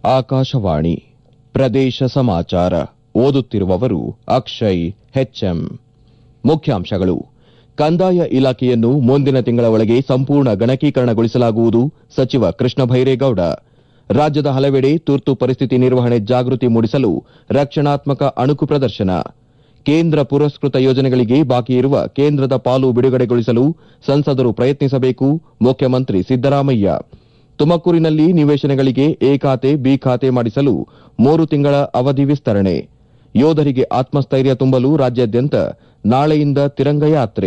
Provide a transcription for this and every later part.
ಆಕಾಶವಾಣಿ ಪ್ರದೇಶ ಸಮಾಚಾರ ಓದುತ್ತಿರುವವರು ಅಕ್ಷಯ್ ಹೆಚ್ಎಂ ಮುಖ್ಯಾಂಶಗಳು ಕಂದಾಯ ಇಲಾಖೆಯನ್ನು ಮುಂದಿನ ತಿಂಗಳ ಒಳಗೆ ಸಂಪೂರ್ಣ ಗಣಕೀಕರಣಗೊಳಿಸಲಾಗುವುದು ಸಚಿವ ಕೃಷ್ಣ ಭೈರೇಗೌಡ ರಾಜ್ಯದ ಹಲವೆಡೆ ತುರ್ತು ಪರಿಸ್ಥಿತಿ ನಿರ್ವಹಣೆ ಜಾಗೃತಿ ಮೂಡಿಸಲು ರಕ್ಷಣಾತ್ಮಕ ಅಣುಕು ಪ್ರದರ್ಶನ ಕೇಂದ್ರ ಪುರಸ್ಕೃತ ಯೋಜನೆಗಳಿಗೆ ಬಾಕಿ ಇರುವ ಕೇಂದ್ರದ ಪಾಲು ಬಿಡುಗಡೆಗೊಳಿಸಲು ಸಂಸದರು ಪ್ರಯತ್ನಿಸಬೇಕು ಮುಖ್ಯಮಂತ್ರಿ ಸಿದ್ದರಾಮಯ್ಯ ತುಮಕೂರಿನಲ್ಲಿ ನಿವೇಶನಗಳಿಗೆ ಎ ಖಾತೆ ಬಿ ಖಾತೆ ಮಾಡಿಸಲು ಮೂರು ತಿಂಗಳ ಅವಧಿ ವಿಸ್ತರಣೆ ಯೋಧರಿಗೆ ಆತ್ಮಸ್ಥೈರ್ಯ ತುಂಬಲು ರಾಜ್ಯಾದ್ಯಂತ ನಾಳೆಯಿಂದ ತಿರಂಗ ಯಾತ್ರೆ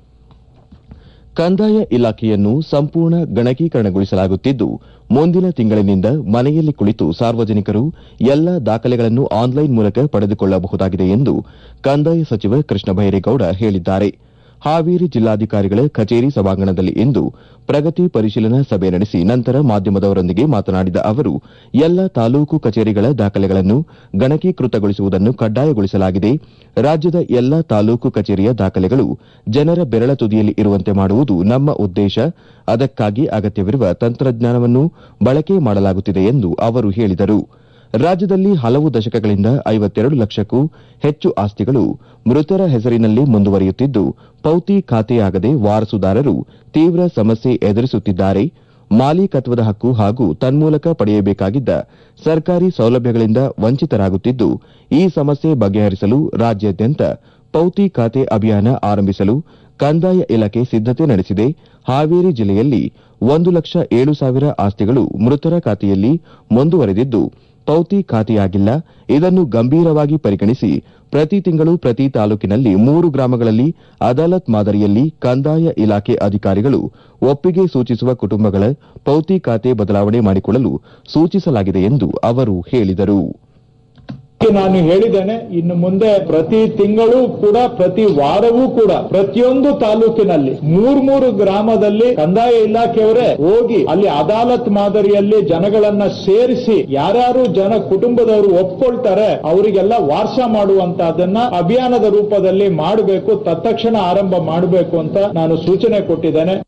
ಕಂದಾಯ ಇಲಾಖೆಯನ್ನು ಸಂಪೂರ್ಣ ಗಣಕೀಕರಣಗೊಳಿಸಲಾಗುತ್ತಿದ್ದು ಮುಂದಿನ ತಿಂಗಳಿನಿಂದ ಮನೆಯಲ್ಲಿ ಕುಳಿತು ಸಾರ್ವಜನಿಕರು ಎಲ್ಲ ದಾಖಲೆಗಳನ್ನು ಆನ್ಲೈನ್ ಮೂಲಕ ಪಡೆದುಕೊಳ್ಳಬಹುದಾಗಿದೆ ಎಂದು ಕಂದಾಯ ಸಚಿವ ಕೃಷ್ಣ ಬೈರೇಗೌಡ ಹೇಳಿದ್ದಾರೆ ಹಾವೇರಿ ಜಿಲ್ಲಾಧಿಕಾರಿಗಳ ಕಚೇರಿ ಸಭಾಂಗಣದಲ್ಲಿ ಇಂದು ಪ್ರಗತಿ ಪರಿಶೀಲನಾ ಸಭೆ ನಡೆಸಿ ನಂತರ ಮಾಧ್ಯಮದವರೊಂದಿಗೆ ಮಾತನಾಡಿದ ಅವರು ಎಲ್ಲ ತಾಲೂಕು ಕಚೇರಿಗಳ ದಾಖಲೆಗಳನ್ನು ಗಣಕೀಕೃತಗೊಳಿಸುವುದನ್ನು ಕಡ್ಡಾಯಗೊಳಿಸಲಾಗಿದೆ ರಾಜ್ಯದ ಎಲ್ಲ ತಾಲೂಕು ಕಚೇರಿಯ ದಾಖಲೆಗಳು ಜನರ ಬೆರಳ ತುದಿಯಲ್ಲಿ ಇರುವಂತೆ ಮಾಡುವುದು ನಮ್ಮ ಉದ್ದೇಶ ಅದಕ್ಕಾಗಿ ಅಗತ್ಯವಿರುವ ತಂತ್ರಜ್ಞಾನವನ್ನು ಬಳಕೆ ಮಾಡಲಾಗುತ್ತಿದೆ ಎಂದು ಅವರು ಹೇಳಿದರು ರಾಜ್ಯದಲ್ಲಿ ಹಲವು ದಶಕಗಳಿಂದ ಐವತ್ತೆರಡು ಲಕ್ಷಕ್ಕೂ ಹೆಚ್ಚು ಆಸ್ತಿಗಳು ಮೃತರ ಹೆಸರಿನಲ್ಲಿ ಮುಂದುವರಿಯುತ್ತಿದ್ದು ಪೌತಿ ಖಾತೆಯಾಗದೆ ವಾರಸುದಾರರು ತೀವ್ರ ಸಮಸ್ಯೆ ಎದುರಿಸುತ್ತಿದ್ದಾರೆ ಮಾಲೀಕತ್ವದ ಹಕ್ಕು ಹಾಗೂ ತನ್ಮೂಲಕ ಪಡೆಯಬೇಕಾಗಿದ್ದ ಸರ್ಕಾರಿ ಸೌಲಭ್ಯಗಳಿಂದ ವಂಚಿತರಾಗುತ್ತಿದ್ದು ಈ ಸಮಸ್ಯೆ ಬಗೆಹರಿಸಲು ರಾಜ್ಯಾದ್ಯಂತ ಪೌತಿ ಖಾತೆ ಅಭಿಯಾನ ಆರಂಭಿಸಲು ಕಂದಾಯ ಇಲಾಖೆ ಸಿದ್ದತೆ ನಡೆಸಿದೆ ಹಾವೇರಿ ಜಿಲ್ಲೆಯಲ್ಲಿ ಒಂದು ಲಕ್ಷ ಏಳು ಸಾವಿರ ಆಸ್ತಿಗಳು ಮೃತರ ಖಾತೆಯಲ್ಲಿ ಮುಂದುವರೆದಿದ್ದು ಪೌತಿ ಖಾತೆಯಾಗಿಲ್ಲ ಇದನ್ನು ಗಂಭೀರವಾಗಿ ಪರಿಗಣಿಸಿ ಪ್ರತಿ ತಿಂಗಳು ಪ್ರತಿ ತಾಲೂಕಿನಲ್ಲಿ ಮೂರು ಗ್ರಾಮಗಳಲ್ಲಿ ಅದಾಲತ್ ಮಾದರಿಯಲ್ಲಿ ಕಂದಾಯ ಇಲಾಖೆ ಅಧಿಕಾರಿಗಳು ಒಪ್ಪಿಗೆ ಸೂಚಿಸುವ ಕುಟುಂಬಗಳ ಪೌತಿ ಖಾತೆ ಬದಲಾವಣೆ ಮಾಡಿಕೊಳ್ಳಲು ಸೂಚಿಸಲಾಗಿದೆ ಎಂದು ಅವರು ಹೇಳಿದರು ನಾನು ಹೇಳಿದ್ದೇನೆ ಇನ್ನು ಮುಂದೆ ಪ್ರತಿ ತಿಂಗಳು ಕೂಡ ಪ್ರತಿ ವಾರವೂ ಕೂಡ ಪ್ರತಿಯೊಂದು ತಾಲೂಕಿನಲ್ಲಿ ಮೂರ್ ಮೂರು ಗ್ರಾಮದಲ್ಲಿ ಕಂದಾಯ ಇಲಾಖೆಯವರೇ ಹೋಗಿ ಅಲ್ಲಿ ಅದಾಲತ್ ಮಾದರಿಯಲ್ಲಿ ಜನಗಳನ್ನ ಸೇರಿಸಿ ಯಾರ್ಯಾರು ಜನ ಕುಟುಂಬದವರು ಒಪ್ಕೊಳ್ತಾರೆ ಅವರಿಗೆಲ್ಲ ವಾರ್ಷ ಮಾಡುವಂತಹದನ್ನ ಅಭಿಯಾನದ ರೂಪದಲ್ಲಿ ಮಾಡಬೇಕು ತತ್ಕ್ಷಣ ಆರಂಭ ಮಾಡಬೇಕು ಅಂತ ನಾನು ಸೂಚನೆ ಕೊಟ್ಟಿದ್ದೇನೆ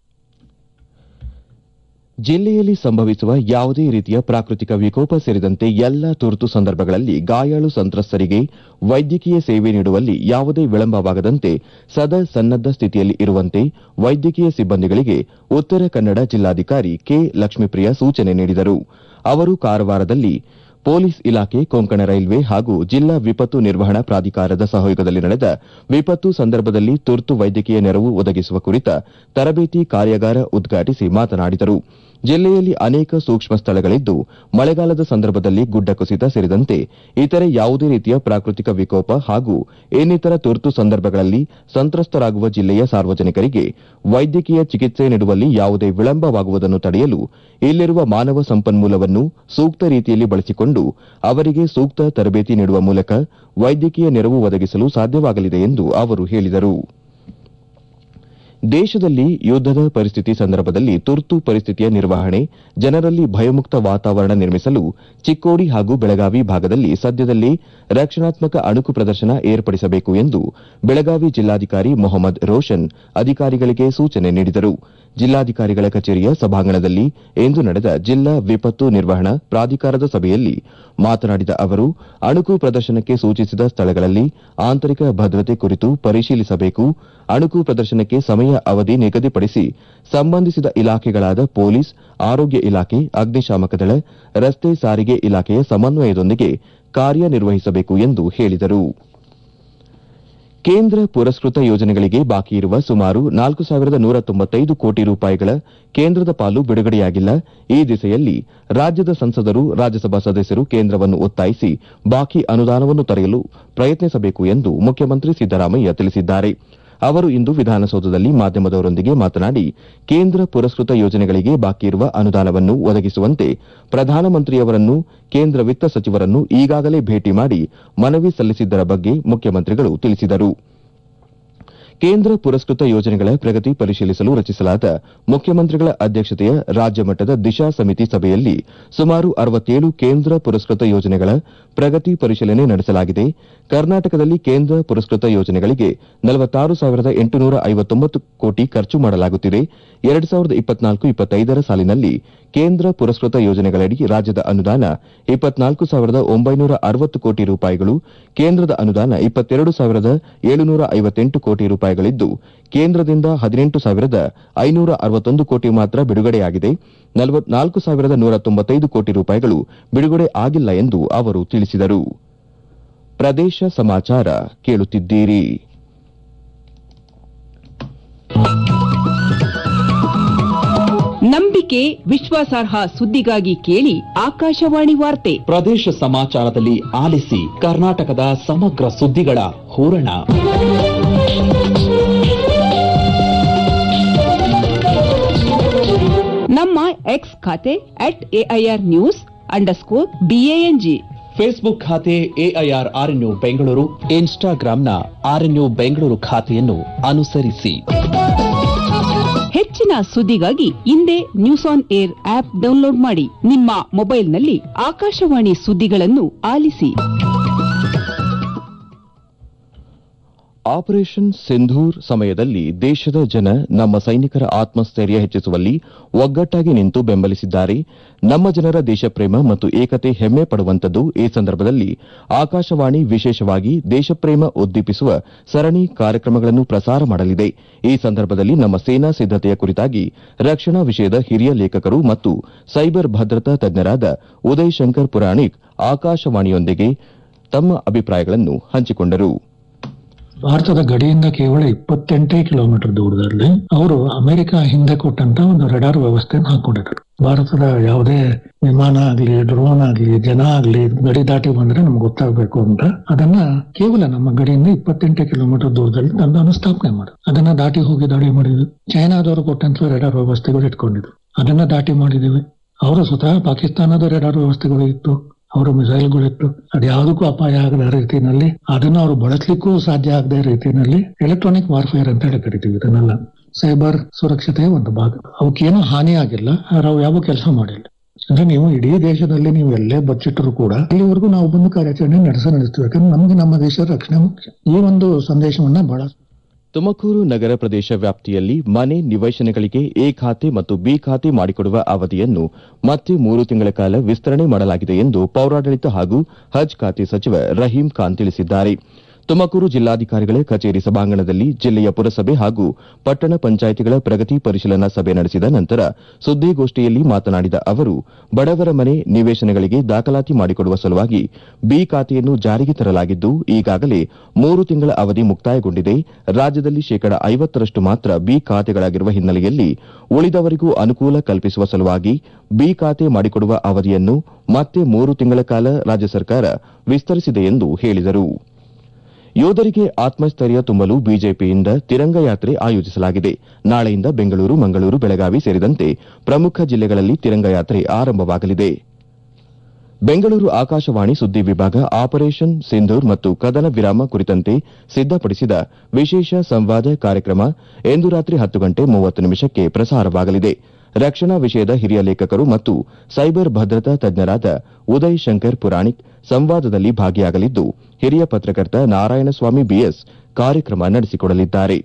ಜಿಲ್ಲೆಯಲ್ಲಿ ಸಂಭವಿಸುವ ಯಾವುದೇ ರೀತಿಯ ಪ್ರಾಕೃತಿಕ ವಿಕೋಪ ಸೇರಿದಂತೆ ಎಲ್ಲ ತುರ್ತು ಸಂದರ್ಭಗಳಲ್ಲಿ ಗಾಯಾಳು ಸಂತ್ರಸ್ತರಿಗೆ ವೈದ್ಯಕೀಯ ಸೇವೆ ನೀಡುವಲ್ಲಿ ಯಾವುದೇ ವಿಳಂಬವಾಗದಂತೆ ಸದಾ ಸನ್ನದ್ದ ಸ್ಥಿತಿಯಲ್ಲಿ ಇರುವಂತೆ ವೈದ್ಯಕೀಯ ಸಿಬ್ಬಂದಿಗಳಿಗೆ ಉತ್ತರ ಕನ್ನಡ ಜಿಲ್ಲಾಧಿಕಾರಿ ಕೆ ಲಕ್ಷ್ಮೀಪ್ರಿಯ ಸೂಚನೆ ನೀಡಿದರು ಅವರು ಕಾರವಾರದಲ್ಲಿ ಪೊಲೀಸ್ ಇಲಾಖೆ ಕೊಂಕಣ ರೈಲ್ವೆ ಹಾಗೂ ಜಿಲ್ಲಾ ವಿಪತ್ತು ನಿರ್ವಹಣಾ ಪ್ರಾಧಿಕಾರದ ಸಹಯೋಗದಲ್ಲಿ ನಡೆದ ವಿಪತ್ತು ಸಂದರ್ಭದಲ್ಲಿ ತುರ್ತು ವೈದ್ಯಕೀಯ ನೆರವು ಒದಗಿಸುವ ಕುರಿತ ತರಬೇತಿ ಕಾರ್ಯಾಗಾರ ಉದ್ಘಾಟಿಸಿ ಮಾತನಾಡಿದರು ಜಿಲ್ಲೆಯಲ್ಲಿ ಅನೇಕ ಸೂಕ್ಷ್ಮ ಸ್ಥಳಗಳಿದ್ದು ಮಳೆಗಾಲದ ಸಂದರ್ಭದಲ್ಲಿ ಗುಡ್ಡ ಕುಸಿತ ಸೇರಿದಂತೆ ಇತರೆ ಯಾವುದೇ ರೀತಿಯ ಪ್ರಾಕೃತಿಕ ವಿಕೋಪ ಹಾಗೂ ಇನ್ನಿತರ ತುರ್ತು ಸಂದರ್ಭಗಳಲ್ಲಿ ಸಂತ್ರಸ್ತರಾಗುವ ಜಿಲ್ಲೆಯ ಸಾರ್ವಜನಿಕರಿಗೆ ವೈದ್ಯಕೀಯ ಚಿಕಿತ್ಸೆ ನೀಡುವಲ್ಲಿ ಯಾವುದೇ ವಿಳಂಬವಾಗುವುದನ್ನು ತಡೆಯಲು ಇಲ್ಲಿರುವ ಮಾನವ ಸಂಪನ್ಮೂಲವನ್ನು ಸೂಕ್ತ ರೀತಿಯಲ್ಲಿ ಬಳಸಿಕೊಂಡು ಅವರಿಗೆ ಸೂಕ್ತ ತರಬೇತಿ ನೀಡುವ ಮೂಲಕ ವೈದ್ಯಕೀಯ ನೆರವು ಒದಗಿಸಲು ಸಾಧ್ಯವಾಗಲಿದೆ ಎಂದು ಅವರು ಹೇಳಿದರು ದೇಶದಲ್ಲಿ ಯುದ್ದದ ಪರಿಸ್ಥಿತಿ ಸಂದರ್ಭದಲ್ಲಿ ತುರ್ತು ಪರಿಸ್ಥಿತಿಯ ನಿರ್ವಹಣೆ ಜನರಲ್ಲಿ ಭಯಮುಕ್ತ ವಾತಾವರಣ ನಿರ್ಮಿಸಲು ಚಿಕ್ಕೋಡಿ ಹಾಗೂ ಬೆಳಗಾವಿ ಭಾಗದಲ್ಲಿ ಸದ್ಯದಲ್ಲೇ ರಕ್ಷಣಾತ್ಮಕ ಅಣುಕು ಪ್ರದರ್ಶನ ಏರ್ಪಡಿಸಬೇಕು ಎಂದು ಬೆಳಗಾವಿ ಜಿಲ್ಲಾಧಿಕಾರಿ ಮೊಹಮ್ಮದ್ ರೋಷನ್ ಅಧಿಕಾರಿಗಳಿಗೆ ಸೂಚನೆ ನೀಡಿದರು ಜಿಲ್ಲಾಧಿಕಾರಿಗಳ ಕಚೇರಿಯ ಸಭಾಂಗಣದಲ್ಲಿ ಇಂದು ನಡೆದ ಜಿಲ್ಲಾ ವಿಪತ್ತು ನಿರ್ವಹಣಾ ಪ್ರಾಧಿಕಾರದ ಸಭೆಯಲ್ಲಿ ಮಾತನಾಡಿದ ಅವರು ಅಣುಕು ಪ್ರದರ್ಶನಕ್ಕೆ ಸೂಚಿಸಿದ ಸ್ಥಳಗಳಲ್ಲಿ ಆಂತರಿಕ ಭದ್ರತೆ ಕುರಿತು ಪರಿಶೀಲಿಸಬೇಕು ಅಣುಕು ಪ್ರದರ್ಶನಕ್ಕೆ ಸಮಯ ಅವಧಿ ನಿಗದಿಪಡಿಸಿ ಸಂಬಂಧಿಸಿದ ಇಲಾಖೆಗಳಾದ ಪೊಲೀಸ್ ಆರೋಗ್ಯ ಇಲಾಖೆ ಅಗ್ನಿಶಾಮಕ ದಳ ರಸ್ತೆ ಸಾರಿಗೆ ಇಲಾಖೆಯ ಸಮನ್ವಯದೊಂದಿಗೆ ಕಾರ್ಯನಿರ್ವಹಿಸಬೇಕು ಎಂದು ಹೇಳಿದರು ಕೇಂದ್ರ ಪುರಸ್ಕೃತ ಯೋಜನೆಗಳಿಗೆ ಬಾಕಿ ಇರುವ ಸುಮಾರು ನಾಲ್ಕು ಸಾವಿರದ ನೂರ ತೊಂಬತ್ತೈದು ಕೋಟಿ ರೂಪಾಯಿಗಳ ಕೇಂದ್ರದ ಪಾಲು ಬಿಡುಗಡೆಯಾಗಿಲ್ಲ ಈ ದಿಸೆಯಲ್ಲಿ ರಾಜ್ಯದ ಸಂಸದರು ರಾಜ್ಯಸಭಾ ಸದಸ್ಯರು ಕೇಂದ್ರವನ್ನು ಒತ್ತಾಯಿಸಿ ಬಾಕಿ ಅನುದಾನವನ್ನು ತರೆಯಲು ಪ್ರಯತ್ನಿಸಬೇಕು ಎಂದು ಮುಖ್ಯಮಂತ್ರಿ ಸಿದ್ದರಾಮಯ್ಯ ತಿಳಿಸಿದ್ದಾರೆ ಅವರು ಇಂದು ವಿಧಾನಸೌಧದಲ್ಲಿ ಮಾಧ್ಯಮದವರೊಂದಿಗೆ ಮಾತನಾಡಿ ಕೇಂದ್ರ ಪುರಸ್ಕೃತ ಯೋಜನೆಗಳಿಗೆ ಬಾಕಿ ಇರುವ ಅನುದಾನವನ್ನು ಒದಗಿಸುವಂತೆ ಪ್ರಧಾನಮಂತ್ರಿಯವರನ್ನು ಕೇಂದ್ರ ವಿತ್ತ ಸಚಿವರನ್ನು ಈಗಾಗಲೇ ಭೇಟಿ ಮಾಡಿ ಮನವಿ ಸಲ್ಲಿಸಿದ್ದರ ಬಗ್ಗೆ ಮುಖ್ಯಮಂತ್ರಿಗಳು ತಿಳಿಸಿದರು ಕೇಂದ್ರ ಪುರಸ್ಕೃತ ಯೋಜನೆಗಳ ಪ್ರಗತಿ ಪರಿಶೀಲಿಸಲು ರಚಿಸಲಾದ ಮುಖ್ಯಮಂತ್ರಿಗಳ ಅಧ್ಯಕ್ಷತೆಯ ರಾಜ್ಯ ಮಟ್ಟದ ದಿಶಾ ಸಮಿತಿ ಸಭೆಯಲ್ಲಿ ಸುಮಾರು ಅರವತ್ತೇಳು ಕೇಂದ್ರ ಪುರಸ್ಕೃತ ಯೋಜನೆಗಳ ಪ್ರಗತಿ ಪರಿಶೀಲನೆ ನಡೆಸಲಾಗಿದೆ ಕರ್ನಾಟಕದಲ್ಲಿ ಕೇಂದ್ರ ಪುರಸ್ಕೃತ ಯೋಜನೆಗಳಿಗೆ ನಲವತ್ತಾರು ಸಾವಿರದ ಎಂಟುನೂರ ಐವತ್ತೊಂಬತ್ತು ಕೋಟಿ ಖರ್ಚು ಮಾಡಲಾಗುತ್ತಿದೆ ಎರಡು ಸಾವಿರದ ಇಪ್ಪತ್ನಾಲ್ಕು ಇಪ್ಪತ್ತೈದರ ಸಾಲಿನಲ್ಲಿ ಕೇಂದ್ರ ಪುರಸ್ಕೃತ ಯೋಜನೆಗಳಡಿ ರಾಜ್ಯದ ಅನುದಾನ ಇಪ್ಪತ್ನಾಲ್ಕು ಸಾವಿರದ ಒಂಬೈನೂರ ಅರವತ್ತು ಕೋಟಿ ರೂಪಾಯಿಗಳು ಕೇಂದ್ರದ ಅನುದಾನ ಇಪ್ಪತ್ತೆರಡು ಸಾವಿರದ ಏಳುನೂರ ಐವತ್ತೆಂಟು ಕೋಟಿ ರೂಪಾಯಿಗಳಿದ್ದು ಕೇಂದ್ರದಿಂದ ಹದಿನೆಂಟು ಸಾವಿರದ ಐನೂರ ಅರವತ್ತೊಂದು ಕೋಟಿ ಮಾತ್ರ ಬಿಡುಗಡೆಯಾಗಿದೆ ನಾಲ್ಕು ಸಾವಿರದ ನೂರ ತೊಂಬತ್ತೈದು ಕೋಟಿ ರೂಪಾಯಿಗಳು ಬಿಡುಗಡೆ ಆಗಿಲ್ಲ ಎಂದು ಅವರು ತಿಳಿಸಿದರು ಪ್ರದೇಶ ಸಮಾಚಾರ ಕೇಳುತ್ತಿದ್ದೀರಿ ನಂಬಿಕೆ ವಿಶ್ವಾಸಾರ್ಹ ಸುದ್ದಿಗಾಗಿ ಕೇಳಿ ಆಕಾಶವಾಣಿ ವಾರ್ತೆ ಪ್ರದೇಶ ಸಮಾಚಾರದಲ್ಲಿ ಆಲಿಸಿ ಕರ್ನಾಟಕದ ಸಮಗ್ರ ಸುದ್ದಿಗಳ ಹೂರಣ ನಮ್ಮ ಎಕ್ಸ್ ಖಾತೆ at AIR news underscore BANG Facebook ಖಾತೆ ಎಐಆರ್ ಆರ್ಎನ್ಯು ಬೆಂಗಳೂರು ಇನ್ಸ್ಟಾಗ್ರಾಂನ ಆರ್ಎನ್ಯು ಬೆಂಗಳೂರು ಖಾತೆಯನ್ನು ಅನುಸರಿಸಿ ಹೆಚ್ಚಿನ ಸುದ್ದಿಗಾಗಿ ಹಿಂದೆ news on air app download ಮಾಡಿ ನಿಮ್ಮ ಮೊಬೈಲ್ನಲ್ಲಿ ಆಕಾಶವಾಣಿ ಸುದ್ದಿಗಳನ್ನು ಆಲಿಸಿ ಆಪರೇಷನ್ ಸಿಂಧೂರ್ ಸಮಯದಲ್ಲಿ ದೇಶದ ಜನ ನಮ್ಮ ಸೈನಿಕರ ಆತ್ಮಸ್ಥೈರ್ಯ ಹೆಚ್ಚಿಸುವಲ್ಲಿ ಒಗ್ಗಟ್ಟಾಗಿ ನಿಂತು ಬೆಂಬಲಿಸಿದ್ದಾರೆ ನಮ್ಮ ಜನರ ದೇಶಪ್ರೇಮ ಮತ್ತು ಏಕತೆ ಹೆಮ್ಮೆ ಪಡುವಂತದ್ದು ಈ ಸಂದರ್ಭದಲ್ಲಿ ಆಕಾಶವಾಣಿ ವಿಶೇಷವಾಗಿ ದೇಶಪ್ರೇಮ ಉದ್ದೀಪಿಸುವ ಸರಣಿ ಕಾರ್ಯಕ್ರಮಗಳನ್ನು ಪ್ರಸಾರ ಮಾಡಲಿದೆ ಈ ಸಂದರ್ಭದಲ್ಲಿ ನಮ್ಮ ಸೇನಾ ಸಿದ್ದತೆಯ ಕುರಿತಾಗಿ ರಕ್ಷಣಾ ವಿಷಯದ ಹಿರಿಯ ಲೇಖಕರು ಮತ್ತು ಸೈಬರ್ ಭದ್ರತಾ ತಜ್ಞರಾದ ಉದಯ್ ಶಂಕರ್ ಪುರಾಣಿಕ್ ಆಕಾಶವಾಣಿಯೊಂದಿಗೆ ತಮ್ಮ ಅಭಿಪ್ರಾಯಗಳನ್ನು ಹಂಚಿಕೊಂಡರು ಭಾರತದ ಗಡಿಯಿಂದ ಕೇವಲ ಇಪ್ಪತ್ತೆಂಟೇ ಕಿಲೋಮೀಟರ್ ದೂರದಲ್ಲಿ ಅವರು ಅಮೆರಿಕ ಹಿಂದೆ ಕೊಟ್ಟಂತ ಒಂದು ರಡಾರ್ ವ್ಯವಸ್ಥೆಯನ್ನು ಹಾಕೊಂಡಿದ್ರು ಭಾರತದ ಯಾವುದೇ ವಿಮಾನ ಆಗ್ಲಿ ಡ್ರೋನ್ ಆಗ್ಲಿ ಜನ ಆಗ್ಲಿ ಗಡಿ ದಾಟಿ ಬಂದ್ರೆ ನಮ್ಗೆ ಗೊತ್ತಾಗಬೇಕು ಅಂತ ಅದನ್ನ ಕೇವಲ ನಮ್ಮ ಗಡಿಯಿಂದ ಇಪ್ಪತ್ತೆಂಟು ಕಿಲೋಮೀಟರ್ ದೂರದಲ್ಲಿ ತಂದು ಅನುಸ್ಥಾಪನೆ ಮಾಡಿದ್ರು ಅದನ್ನ ದಾಟಿ ಹೋಗಿ ದಾಳಿ ಮಾಡಿದ್ವಿ ಚೈನಾದವರು ಕೊಟ್ಟಂತ ರೆಡಾರ್ ವ್ಯವಸ್ಥೆಗಳು ಇಟ್ಕೊಂಡಿದ್ರು ಅದನ್ನ ದಾಟಿ ಮಾಡಿದೀವಿ ಅವರು ಸ್ವತಃ ಪಾಕಿಸ್ತಾನದ ರೆಡಾರ್ ವ್ಯವಸ್ಥೆಗಳು ಇತ್ತು ಅವರ ಮಿಸೈಲ್ಗಳಿತ್ತು ಅದ್ಯಾವುದಕ್ಕೂ ಅಪಾಯ ಆಗದ ರೀತಿಯಲ್ಲಿ ಅದನ್ನು ಅವರು ಬಳಸಲಿಕ್ಕೂ ಸಾಧ್ಯ ಆಗದ ರೀತಿಯಲ್ಲಿ ಎಲೆಕ್ಟ್ರಾನಿಕ್ ವಾರ್ಫೇರ್ ಅಂತ ಹೇಳಿ ಕರಿತೀವಿ ಇದನ್ನೆಲ್ಲ ಸೈಬರ್ ಸುರಕ್ಷತೆಯ ಒಂದು ಭಾಗ ಅವಕ್ಕೇನು ಹಾನಿ ಆಗಿಲ್ಲ ಆದ್ರೆ ಅವು ಯಾವ ಕೆಲಸ ಮಾಡಿಲ್ಲ ಅಂದ್ರೆ ನೀವು ಇಡೀ ದೇಶದಲ್ಲಿ ನೀವು ಎಲ್ಲೇ ಬಚ್ಚಿಟ್ಟರು ಕೂಡ ಇಲ್ಲಿವರೆಗೂ ನಾವು ಬಂದು ಕಾರ್ಯಾಚರಣೆ ನಡೆಸ ನಡೆಸ್ತೀವಿ ಯಾಕಂದ್ರೆ ನಮ್ಗೆ ನಮ್ಮ ದೇಶದ ರಕ್ಷಣೆ ಮುಖ್ಯ ಈ ಒಂದು ಸಂದೇಶವನ್ನ ಬಹಳ ತುಮಕೂರು ನಗರ ಪ್ರದೇಶ ವ್ಯಾಪ್ತಿಯಲ್ಲಿ ಮನೆ ನಿವೇಶನಗಳಿಗೆ ಎ ಖಾತೆ ಮತ್ತು ಬಿ ಖಾತೆ ಮಾಡಿಕೊಡುವ ಅವಧಿಯನ್ನು ಮತ್ತೆ ಮೂರು ತಿಂಗಳ ಕಾಲ ವಿಸ್ತರಣೆ ಮಾಡಲಾಗಿದೆ ಎಂದು ಪೌರಾಡಳಿತ ಹಾಗೂ ಹಜ್ ಖಾತೆ ಸಚಿವ ರಹೀಂ ಖಾನ್ ತಿಳಿಸಿದ್ದಾರೆ ತುಮಕೂರು ಜಿಲ್ಲಾಧಿಕಾರಿಗಳ ಕಚೇರಿ ಸಭಾಂಗಣದಲ್ಲಿ ಜಿಲ್ಲೆಯ ಪುರಸಭೆ ಹಾಗೂ ಪಟ್ಟಣ ಪಂಚಾಯಿತಿಗಳ ಪ್ರಗತಿ ಪರಿಶೀಲನಾ ಸಭೆ ನಡೆಸಿದ ನಂತರ ಸುದ್ದಿಗೋಷ್ಠಿಯಲ್ಲಿ ಮಾತನಾಡಿದ ಅವರು ಬಡವರ ಮನೆ ನಿವೇಶನಗಳಿಗೆ ದಾಖಲಾತಿ ಮಾಡಿಕೊಡುವ ಸಲುವಾಗಿ ಬಿ ಖಾತೆಯನ್ನು ಜಾರಿಗೆ ತರಲಾಗಿದ್ದು ಈಗಾಗಲೇ ಮೂರು ತಿಂಗಳ ಅವಧಿ ಮುಕ್ತಾಯಗೊಂಡಿದೆ ರಾಜ್ಯದಲ್ಲಿ ಶೇಕಡ ಐವತ್ತರಷ್ಟು ಮಾತ್ರ ಬಿ ಖಾತೆಗಳಾಗಿರುವ ಹಿನ್ನೆಲೆಯಲ್ಲಿ ಉಳಿದವರಿಗೂ ಅನುಕೂಲ ಕಲ್ಪಿಸುವ ಸಲುವಾಗಿ ಬಿ ಖಾತೆ ಮಾಡಿಕೊಡುವ ಅವಧಿಯನ್ನು ಮತ್ತೆ ಮೂರು ತಿಂಗಳ ಕಾಲ ರಾಜ್ಯ ಸರ್ಕಾರ ವಿಸ್ತರಿಸಿದೆ ಎಂದು ಹೇಳಿದರು ಯೋಧರಿಗೆ ಆತ್ಮಸ್ಥೈರ್ಯ ತುಂಬಲು ಬಿಜೆಪಿಯಿಂದ ತಿರಂಗ ಯಾತ್ರೆ ಆಯೋಜಿಸಲಾಗಿದೆ ನಾಳೆಯಿಂದ ಬೆಂಗಳೂರು ಮಂಗಳೂರು ಬೆಳಗಾವಿ ಸೇರಿದಂತೆ ಪ್ರಮುಖ ಜಿಲ್ಲೆಗಳಲ್ಲಿ ತಿರಂಗ ಯಾತ್ರೆ ಆರಂಭವಾಗಲಿದೆ ಬೆಂಗಳೂರು ಆಕಾಶವಾಣಿ ಸುದ್ದಿ ವಿಭಾಗ ಆಪರೇಷನ್ ಸಿಂಧೂರ್ ಮತ್ತು ಕದನ ವಿರಾಮ ಕುರಿತಂತೆ ಸಿದ್ದಪಡಿಸಿದ ವಿಶೇಷ ಸಂವಾದ ಕಾರ್ಯಕ್ರಮ ಇಂದು ರಾತ್ರಿ ಹತ್ತು ಗಂಟೆ ಮೂವತ್ತು ನಿಮಿಷಕ್ಕೆ ಪ್ರಸಾರವಾಗಲಿದೆ ರಕ್ಷಣಾ ವಿಷಯದ ಹಿರಿಯ ಲೇಖಕರು ಮತ್ತು ಸೈಬರ್ ಭದ್ರತಾ ತಜ್ಞರಾದ ಉದಯ್ ಶಂಕರ್ ಪುರಾಣಿಕ್ ಸಂವಾದದಲ್ಲಿ ಭಾಗಿಯಾಗಲಿದ್ದು ಹಿರಿಯ ಪತ್ರಕರ್ತ ನಾರಾಯಣಸ್ವಾಮಿ ಬಿಎಸ್ ಕಾರ್ಯಕ್ರಮ ನಡೆಸಿಕೊಡಲಿದ್ದಾರೆ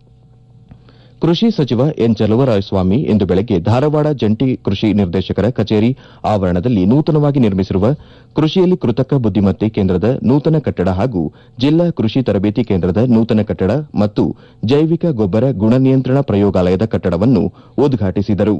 ಕೃಷಿ ಸಚಿವ ಎನ್ ಚಲುವರಾಯಸ್ವಾಮಿ ಇಂದು ಬೆಳಗ್ಗೆ ಧಾರವಾಡ ಜಂಟಿ ಕೃಷಿ ನಿರ್ದೇಶಕರ ಕಚೇರಿ ಆವರಣದಲ್ಲಿ ನೂತನವಾಗಿ ನಿರ್ಮಿಸಿರುವ ಕೃಷಿಯಲ್ಲಿ ಕೃತಕ ಬುದ್ದಿಮತ್ತೆ ಕೇಂದ್ರದ ನೂತನ ಕಟ್ಟಡ ಹಾಗೂ ಜಿಲ್ಲಾ ಕೃಷಿ ತರಬೇತಿ ಕೇಂದ್ರದ ನೂತನ ಕಟ್ಟಡ ಮತ್ತು ಜೈವಿಕ ಗೊಬ್ಬರ ಗುಣನಿಯಂತ್ರಣ ಪ್ರಯೋಗಾಲಯದ ಕಟ್ಟಡವನ್ನು ಉದ್ಘಾಟಿಸಿದರು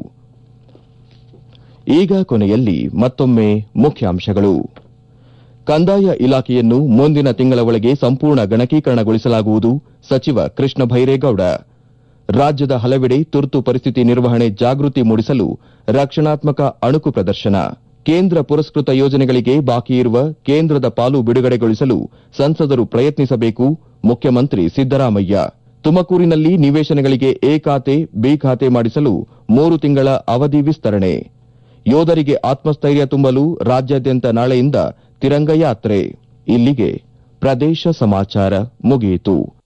ಈಗ ಕೊನೆಯಲ್ಲಿ ಮತ್ತೊಮ್ಮೆ ಮುಖ್ಯಾಂಶಗಳು ಕಂದಾಯ ಇಲಾಖೆಯನ್ನು ಮುಂದಿನ ತಿಂಗಳ ಒಳಗೆ ಸಂಪೂರ್ಣ ಗಣಕೀಕರಣಗೊಳಿಸಲಾಗುವುದು ಸಚಿವ ಕೃಷ್ಣ ಭೈರೇಗೌಡ ರಾಜ್ಯದ ಹಲವೆಡೆ ತುರ್ತು ಪರಿಸ್ಥಿತಿ ನಿರ್ವಹಣೆ ಜಾಗೃತಿ ಮೂಡಿಸಲು ರಕ್ಷಣಾತ್ಮಕ ಅಣುಕು ಪ್ರದರ್ಶನ ಕೇಂದ್ರ ಪುರಸ್ಕೃತ ಯೋಜನೆಗಳಿಗೆ ಬಾಕಿ ಇರುವ ಕೇಂದ್ರದ ಪಾಲು ಬಿಡುಗಡೆಗೊಳಿಸಲು ಸಂಸದರು ಪ್ರಯತ್ನಿಸಬೇಕು ಮುಖ್ಯಮಂತ್ರಿ ಸಿದ್ದರಾಮಯ್ಯ ತುಮಕೂರಿನಲ್ಲಿ ನಿವೇಶನಗಳಿಗೆ ಎ ಖಾತೆ ಬಿ ಖಾತೆ ಮಾಡಿಸಲು ಮೂರು ತಿಂಗಳ ಅವಧಿ ವಿಸ್ತರಣೆ ಯೋಧರಿಗೆ ಆತ್ಮಸ್ಥೈರ್ಯ ತುಂಬಲು ರಾಜ್ಯಾದ್ಯಂತ ನಾಳೆಯಿಂದ ತಿರಂಗ ಯಾತ್ರೆ ಇಲ್ಲಿಗೆ ಪ್ರದೇಶ ಸಮಾಚಾರ ಮುಗಿಯಿತು